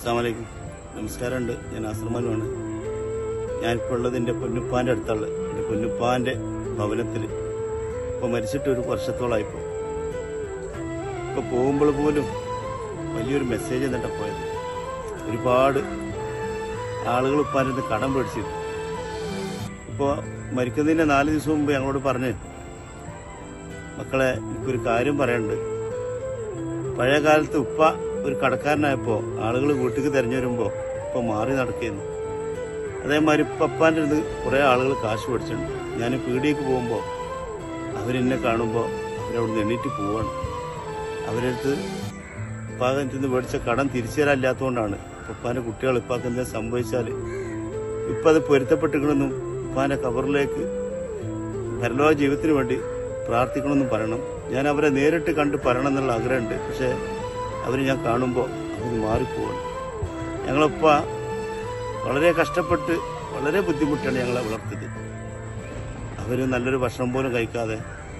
അസ്സാമലൈക്കും നമസ്കാരമുണ്ട് ഞാൻ ആശ്രമനുമാണ് ഞാനിപ്പോൾ ഉള്ളത് എൻ്റെ പൊന്നുപ്പാൻ്റെ അടുത്തുള്ള എൻ്റെ പൊന്നുപ്പാൻ്റെ ഭവനത്തിൽ ഇപ്പോൾ മരിച്ചിട്ട് ഒരു വർഷത്തോളമായിപ്പോൾ ഇപ്പോൾ പോകുമ്പോൾ പോലും വലിയൊരു മെസ്സേജ് എന്നിട്ട് പോയത് ഒരുപാട് ആളുകൾ ഉപ്പാൻ്റെ അടുത്ത് കടം പേടിച്ചിരുന്നു ഇപ്പോൾ മരിക്കുന്നതിൻ്റെ നാല് ദിവസം മുമ്പ് ഞങ്ങളോട് പറഞ്ഞ് മക്കളെ എനിക്കൊരു കാര്യം പറയാനുണ്ട് പഴയ കാലത്ത് ഉപ്പ ഒരു കടക്കാരനായപ്പോൾ ആളുകൾ വീട്ടിലേക്ക് തിരഞ്ഞു വരുമ്പോൾ ഇപ്പൊ മാറി നടക്കുന്നു അതേമാതിരി പപ്പാൻ്റെ അടുത്ത് കുറേ ആളുകൾ കാശ് പഠിച്ചിട്ടുണ്ട് ഞാൻ പീടിയേക്ക് പോകുമ്പോൾ അവരെന്നെ കാണുമ്പോൾ അവരവിടുന്ന് എണീറ്റ് പോവാണ് അവരടുത്ത് ഉപ്പാകൻ ചെന്ന് മേടിച്ച കടം തിരിച്ചു തരാനില്ലാത്തതുകൊണ്ടാണ് ഉപ്പാൻ്റെ കുട്ടികൾ ഉപ്പാക്ക് എന്തെങ്കിലും സംഭവിച്ചാൽ ഇപ്പം അത് പൊരുത്തപ്പെട്ടിക്കണമെന്നും ഉപ്പാൻ്റെ കവറിലേക്ക് പരലോക ജീവിതത്തിന് വേണ്ടി പ്രാർത്ഥിക്കണമെന്നും പറയണം ഞാൻ അവരെ നേരിട്ട് കണ്ട് പറയണം എന്നുള്ള ആഗ്രഹമുണ്ട് പക്ഷേ അവർ ഞാൻ കാണുമ്പോൾ അവർ മാറിപ്പോവാണ് ഞങ്ങളപ്പ വളരെ കഷ്ടപ്പെട്ട് വളരെ ബുദ്ധിമുട്ടാണ് ഞങ്ങളെ വളർത്തിയത് അവർ നല്ലൊരു ഭക്ഷണം പോലും കഴിക്കാതെ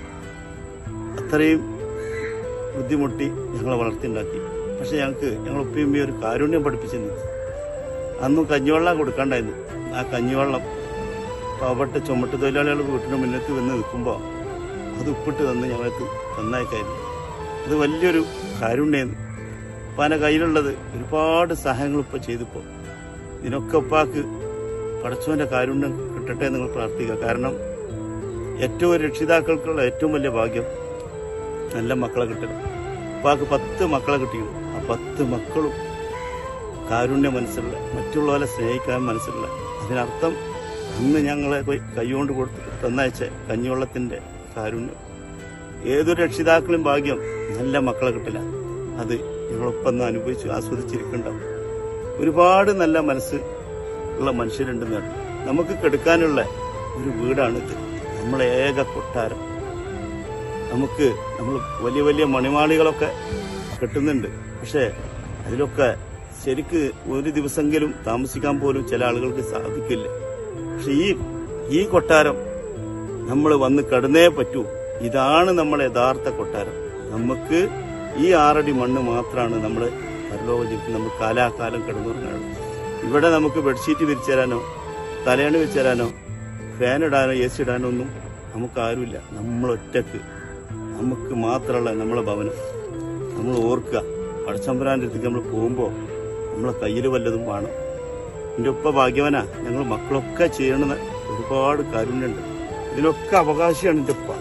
അത്രയും ബുദ്ധിമുട്ടി ഞങ്ങളെ വളർത്തിണ്ടാക്കി പക്ഷെ ഞങ്ങൾക്ക് ഞങ്ങൾ ഉപ്പയും ഉമ്മയും ഒരു കാരുണ്യം പഠിപ്പിച്ചിരുന്നു അന്നും കഞ്ഞിവെള്ളം കൊടുക്കണ്ടായിരുന്നു ആ കഞ്ഞിവെള്ളം പാവപ്പെട്ട ചുമട്ട് തൊഴിലാളികൾ വീട്ടിന് മുന്നത്ത് വന്ന് നിൽക്കുമ്പോൾ അത് ഉപ്പിട്ട് തന്ന് ഞങ്ങൾക്ക് തന്നേക്കായിരുന്നു അത് വലിയൊരു കാരുണ്യായിരുന്നു ഉപ്പാൻ്റെ കയ്യിലുള്ളത് ഒരുപാട് സഹായങ്ങൾ ഇപ്പം ചെയ്തിപ്പോൾ ഇതിനൊക്കെ ഉപ്പാക്ക് പടച്ചവന്റെ കാരുണ്യം കിട്ടട്ടെ എന്ന് നിങ്ങൾ പ്രാർത്ഥിക്കുക കാരണം ഏറ്റവും രക്ഷിതാക്കൾക്കുള്ള ഏറ്റവും വലിയ ഭാഗ്യം നല്ല മക്കളെ കിട്ടണം ഉപ്പാക്ക് പത്ത് മക്കളെ കിട്ടിയിരുന്നു ആ പത്ത് മക്കളും കാരുണ്യ മനസ്സുള്ള മറ്റുള്ളവരെ സ്നേഹിക്കാൻ മനസ്സുള്ള അതിനർത്ഥം അന്ന് ഞങ്ങളെ പോയി കൈകൊണ്ട് കൊടുത്ത് തന്നയച്ച കഞ്ഞിവെള്ളത്തിന്റെ കാരുണ്യം ഏതൊരു രക്ഷിതാക്കളും ഭാഗ്യം നല്ല മക്കളെ കിട്ടില്ല അത് ഞങ്ങളൊപ്പം അനുഭവിച്ച് ആസ്വദിച്ചിരിക്കുന്നുണ്ടാവും ഒരുപാട് നല്ല മനസ്സ് ഉള്ള മനുഷ്യരുണ്ട് നാട്ടിൽ നമുക്ക് കെടുക്കാനുള്ള ഒരു വീടാണിത് നമ്മളെ ഏക കൊട്ടാരം നമുക്ക് നമ്മൾ വലിയ വലിയ മണിമാളികളൊക്കെ കെട്ടുന്നുണ്ട് പക്ഷേ അതിലൊക്കെ ശരിക്ക് ഒരു ദിവസമെങ്കിലും താമസിക്കാൻ പോലും ചില ആളുകൾക്ക് സാധിക്കില്ല പക്ഷെ ഈ ഈ കൊട്ടാരം നമ്മൾ വന്ന് കടന്നേ പറ്റൂ ഇതാണ് നമ്മുടെ യഥാർത്ഥ കൊട്ടാരം നമുക്ക് ഈ ആറടി മണ്ണ് മാത്രമാണ് നമ്മുടെ പരലോക ജീവിതത്തിൽ നമ്മൾ കാലാകാലം കിടന്നുറങ്ങുന്നത് ഇവിടെ നമുക്ക് ബെഡ്ഷീറ്റ് വിരിച്ചു തരാനോ തലയണ വിരിച്ചു തരാനോ ഫാൻ ഇടാനോ എ സി ഇടാനോ ഒന്നും നമുക്ക് ആരുമില്ല നമ്മൾ ഒറ്റക്ക് നമുക്ക് മാത്രമുള്ള നമ്മളെ ഭവനം നമ്മൾ ഓർക്കുക പടച്ചമ്പരാൻ്റെ അടുത്തേക്ക് നമ്മൾ പോകുമ്പോൾ നമ്മളെ കയ്യിൽ വല്ലതും വേണം എൻ്റെ ഉപ്പ ഭാഗ്യവനാ ഞങ്ങൾ മക്കളൊക്കെ ചെയ്യണമെന്ന് ഒരുപാട് കാരുണ്യുണ്ട് ഇതിനൊക്കെ അവകാശിയാണ് എൻ്റെ ഉപ്പ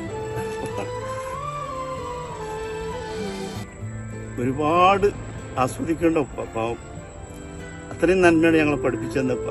ഒരുപാട് ആസ്വദിക്കേണ്ട ഉപ്പ പാവം അത്രയും നന്മയാണ് ഞങ്ങളെ പഠിപ്പിച്ചെന്നപ്പ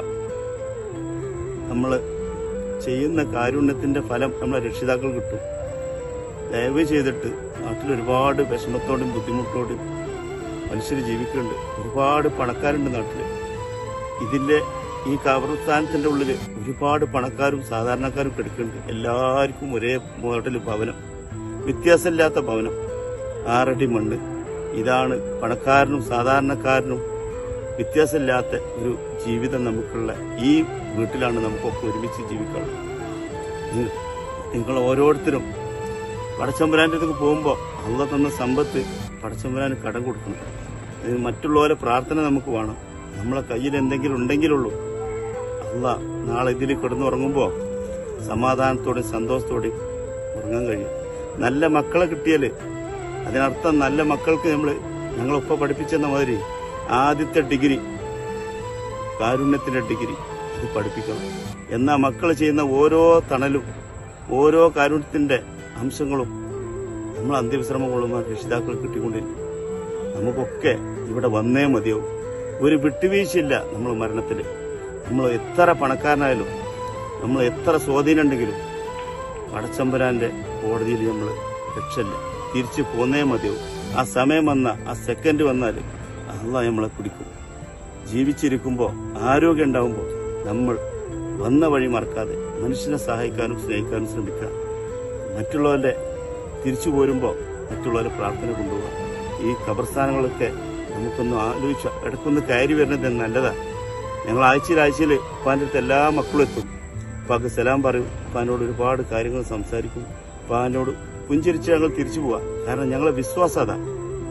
നമ്മൾ ചെയ്യുന്ന കാരുണ്യത്തിന്റെ ഫലം നമ്മളെ രക്ഷിതാക്കൾ കിട്ടും ദയവ് ചെയ്തിട്ട് നാട്ടിൽ ഒരുപാട് വിഷമത്തോടും ബുദ്ധിമുട്ടോടും മനുഷ്യർ ജീവിക്കുന്നുണ്ട് ഒരുപാട് പണക്കാരുണ്ട് നാട്ടിൽ ഇതിന്റെ ഈ കബർസ്ഥാനത്തിന്റെ ഉള്ളിൽ ഒരുപാട് പണക്കാരും സാധാരണക്കാരും കിടക്കുന്നുണ്ട് എല്ലാവർക്കും ഒരേ മോഡൽ ഭവനം വ്യത്യാസമില്ലാത്ത ഭവനം ആറടി മണ്ണ് ഇതാണ് പണക്കാരനും സാധാരണക്കാരനും വ്യത്യാസമില്ലാത്ത ഒരു ജീവിതം നമുക്കുള്ള ഈ വീട്ടിലാണ് നമുക്കൊക്കെ ഒരുമിച്ച് ജീവിക്കാനുള്ളത് നിങ്ങൾ- നിങ്ങൾ ഓരോരുത്തരും പടച്ചമ്പരാൻ്റെ അടുത്തേക്ക് പോകുമ്പോൾ അള്ള തന്ന സമ്പത്ത് പടച്ചമ്പരാന് കടം കൊടുക്കണം അതിന് മറ്റുള്ളവരെ പ്രാർത്ഥന നമുക്ക് വേണം നമ്മളെ കയ്യിൽ എന്തെങ്കിലും ഉണ്ടെങ്കിലുള്ളൂ അല്ല നാളെ ഇതിൽ കിടന്നുറങ്ങുമ്പോൾ സമാധാനത്തോടെയും സന്തോഷത്തോടെയും ഉറങ്ങാൻ കഴിയും നല്ല മക്കളെ കിട്ടിയാൽ അതിനർത്ഥം നല്ല മക്കൾക്ക് നമ്മൾ ഞങ്ങളൊപ്പം പഠിപ്പിച്ചെന്ന മാതിരി ആദ്യത്തെ ഡിഗ്രി കാരുണ്യത്തിന്റെ ഡിഗ്രി അത് പഠിപ്പിക്കണം എന്നാൽ മക്കൾ ചെയ്യുന്ന ഓരോ തണലും ഓരോ കാരുണ്യത്തിന്റെ അംശങ്ങളും നമ്മൾ അന്ത്യവിശ്രമം കൊള്ളുമ്പോൾ രക്ഷിതാക്കൾ കിട്ടിക്കൊണ്ടിരിക്കും നമുക്കൊക്കെ ഇവിടെ വന്നേ മതിയാവും ഒരു വിട്ടുവീഴ്ചയില്ല നമ്മൾ മരണത്തിൽ നമ്മൾ എത്ര പണക്കാരനായാലും നമ്മൾ എത്ര സ്വാധീനം ഉണ്ടെങ്കിലും പടച്ചമ്പരാന്റെ കോടതിയിൽ നമ്മൾ രക്ഷയില്ല തിരിച്ചു പോന്നേ മതിയാവും ആ സമയം വന്ന ആ സെക്കൻഡ് വന്നാൽ അല്ല നമ്മളെ പിടിക്കും ജീവിച്ചിരിക്കുമ്പോൾ ആരോഗ്യം ഉണ്ടാവുമ്പോൾ നമ്മൾ വന്ന വഴി മറക്കാതെ മനുഷ്യനെ സഹായിക്കാനും സ്നേഹിക്കാനും ശ്രമിക്കുക മറ്റുള്ളവരുടെ തിരിച്ചു പോരുമ്പോൾ മറ്റുള്ളവരെ പ്രാർത്ഥന കൊണ്ടുപോകുക ഈ ഖബർസ്ഥാനങ്ങളൊക്കെ നമുക്കൊന്ന് ആലോചിച്ച ഇടയ്ക്കൊന്ന് കയറി വരുന്നത് നല്ലതാ ഞങ്ങൾ ആഴ്ചയിൽ ആഴ്ചയിൽ ഉപ്പാൻ്റെ അടുത്ത് എല്ലാ മക്കളും എത്തും ഉപ്പാക്ക് സലാം പറയും ഉപ്പാനോട് ഒരുപാട് കാര്യങ്ങൾ സംസാരിക്കും ഉപ്പാനോട് പുഞ്ചിരിച്ച് ഞങ്ങൾ തിരിച്ചു പോവാ കാരണം ഞങ്ങളെ വിശ്വാസം അതാ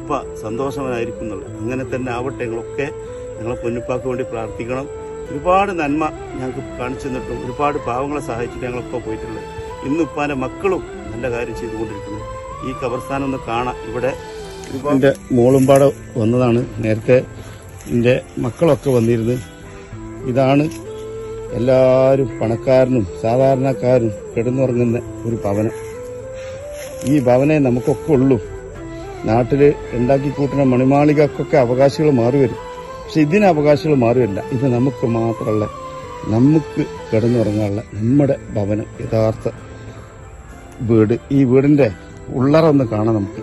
ഉപ്പ സന്തോഷവാനായിരിക്കും എന്നുള്ളത് അങ്ങനെ തന്നെ ആവട്ടെ ഞങ്ങളൊക്കെ ഞങ്ങളെ പൊന്നുപ്പാക്ക് വേണ്ടി പ്രാർത്ഥിക്കണം ഒരുപാട് നന്മ ഞങ്ങൾക്ക് കാണിച്ചു തന്നിട്ടും ഒരുപാട് പാവങ്ങളെ സഹായിച്ചിട്ട് ഞങ്ങളിപ്പോൾ പോയിട്ടുള്ളത് ഇന്ന് ഉപ്പാന്റെ മക്കളും നല്ല കാര്യം ചെയ്തുകൊണ്ടിരിക്കുന്നത് ഈ കബർസ്ഥാനം ഒന്ന് കാണാം ഇവിടെ എൻ്റെ മോളുംപാടെ വന്നതാണ് നേരത്തെ എൻ്റെ മക്കളൊക്കെ വന്നിരുന്നു ഇതാണ് എല്ലാവരും പണക്കാരനും സാധാരണക്കാരും കിടന്നുറങ്ങുന്ന ഒരു ഭവനം ഈ ഭവനെ നമുക്കൊക്കെ ഉള്ളൂ നാട്ടിൽ ഉണ്ടാക്കി കൂട്ടുന്ന മണിമാളികക്കൊക്കെ അവകാശികൾ മാറി വരും പക്ഷെ ഇതിന് അവകാശികൾ മാറിവരില്ല ഇത് നമുക്ക് മാത്രമല്ല നമുക്ക് കിടന്നുറങ്ങാനുള്ള നമ്മുടെ ഭവനം യഥാർത്ഥ വീട് ഈ വീടിന്റെ ഉള്ളറ ഒന്ന് കാണാം നമുക്ക്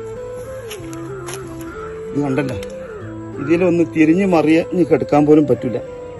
ഇത് കണ്ടല്ലോ ഇതിലൊന്ന് തിരിഞ്ഞു മറിഞ്ഞ് കിടക്കാൻ പോലും പറ്റില്ല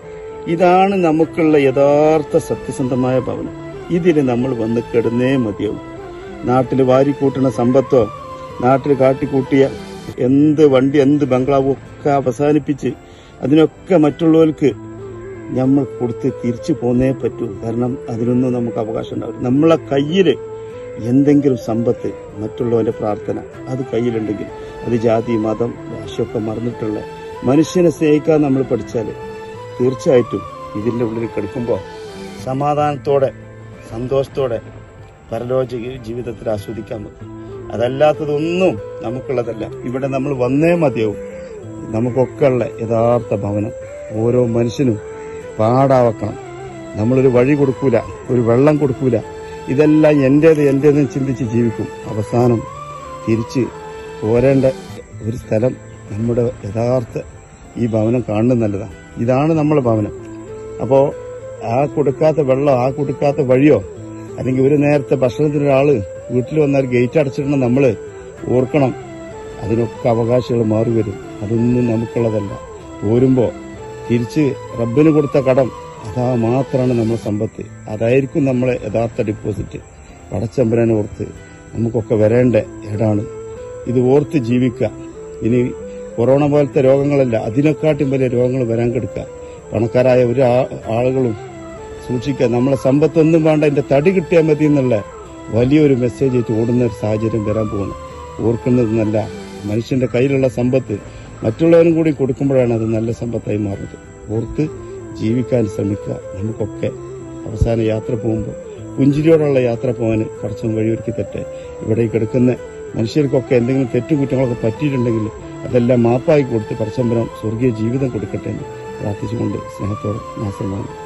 ഇതാണ് നമുക്കുള്ള യഥാർത്ഥ സത്യസന്ധമായ ഭവനം ഇതിൽ നമ്മൾ വന്ന് കിടന്നേ മതിയാവും നാട്ടിൽ വാരിക്കൂട്ടുന്ന സമ്പത്തോ നാട്ടിൽ കാട്ടിക്കൂട്ടിയ എന്ത് വണ്ടി എന്ത് ബംഗ്ലാവും ഒക്കെ അവസാനിപ്പിച്ച് അതിനൊക്കെ മറ്റുള്ളവർക്ക് നമ്മൾ കൊടുത്ത് തിരിച്ചു പോന്നേ പറ്റൂ കാരണം അതിനൊന്നും നമുക്ക് അവകാശം ഉണ്ടാവില്ല നമ്മളെ കയ്യിൽ എന്തെങ്കിലും സമ്പത്ത് മറ്റുള്ളവന്റെ പ്രാർത്ഥന അത് കയ്യിലുണ്ടെങ്കിൽ അത് ജാതി മതം ഭാഷയൊക്കെ മറന്നിട്ടുള്ള മനുഷ്യനെ സ്നേഹിക്കാൻ നമ്മൾ പഠിച്ചാൽ തീർച്ചയായിട്ടും ഇതിന്റെ ഉള്ളിൽ കിടക്കുമ്പോൾ സമാധാനത്തോടെ സന്തോഷത്തോടെ പരലോക ജീ- ജീവിതത്തിൽ ആസ്വദിക്കാൻ പറ്റും അതല്ലാത്തതൊന്നും നമുക്കുള്ളതല്ല ഇവിടെ നമ്മൾ വന്നേ മതിയാവും നമുക്കൊക്കെ ഉള്ള യഥാർത്ഥ ഭവനം ഓരോ മനുഷ്യനും പാടാവക്കണം നമ്മളൊരു വഴി കൊടുക്കൂല ഒരു വെള്ളം കൊടുക്കൂല ഇതെല്ലാം എന്റേത് എന്റേത് ചിന്തിച്ച് ജീവിക്കും അവസാനം തിരിച്ച് പോരേണ്ട ഒരു സ്ഥലം നമ്മുടെ യഥാർത്ഥ ഈ ഭവനം കാണുന്നത് നല്ലതാണ് ഇതാണ് നമ്മളെ ഭവനം അപ്പോ ആ കൊടുക്കാത്ത വെള്ളം ആ കൊടുക്കാത്ത വഴിയോ അല്ലെങ്കിൽ ഒരു നേരത്തെ ഭക്ഷണത്തിന് ഒരാള് വീട്ടിൽ വന്നാൽ ഗേറ്റ് അടച്ചിടണം നമ്മള് ഓർക്കണം അതിനൊക്കെ അവകാശികൾ മാറി വരും അതൊന്നും നമുക്കുള്ളതല്ല പോരുമ്പോ തിരിച്ച് റബ്ബിന് കൊടുത്ത കടം അതാ മാത്രമാണ് നമ്മുടെ സമ്പത്ത് അതായിരിക്കും നമ്മളെ യഥാർത്ഥ ഡിപ്പോസിറ്റ് പടച്ചമ്പരനെ ഓർത്ത് നമുക്കൊക്കെ വരേണ്ട ഏടാണ് ഇത് ഓർത്ത് ജീവിക്കുക ഇനി കൊറോണ പോലത്തെ രോഗങ്ങളല്ല അതിനെക്കാട്ടും വലിയ രോഗങ്ങൾ വരാൻ കെടുക്കുക പണക്കാരായ ഒരു ആ- ആളുകളും സൂക്ഷിക്കുക നമ്മളെ സമ്പത്തൊന്നും വേണ്ട എന്റെ തടി കിട്ടിയാൽ മതി എന്നുള്ള വലിയൊരു മെസ്സേജ് ആയിട്ട് ഓടുന്ന ഒരു സാഹചര്യം വരാൻ പോകുന്നു ഓർക്കുന്നത് നല്ല മനുഷ്യന്റെ കയ്യിലുള്ള സമ്പത്ത് മറ്റുള്ളവരും കൂടി കൊടുക്കുമ്പോഴാണ് അത് നല്ല സമ്പത്തായി മാറുന്നത് ഓർത്ത് ജീവിക്കാൻ ശ്രമിക്കുക നമുക്കൊക്കെ അവസാന യാത്ര പോകുമ്പോൾ പുഞ്ചിരിയോടുള്ള യാത്ര പോകാൻ കടച്ചും വഴിയൊരുക്കി തെറ്റ് ഇവിടെ ഈ കിടക്കുന്ന മനുഷ്യർക്കൊക്കെ എന്തെങ്കിലും തെറ്റുകുറ്റങ്ങളൊക്കെ പറ്റിയിട്ടുണ്ടെങ്കിൽ അതെല്ലാം മാപ്പായി കൊടുത്ത് പരച്ചമ്പരം സ്വർഗീയ ജീവിതം കൊടുക്കട്ടെ എന്ന് പ്രാർത്ഥിച്ചുകൊണ്ട് സ്നേഹത്തോടെ നാസർമാണ്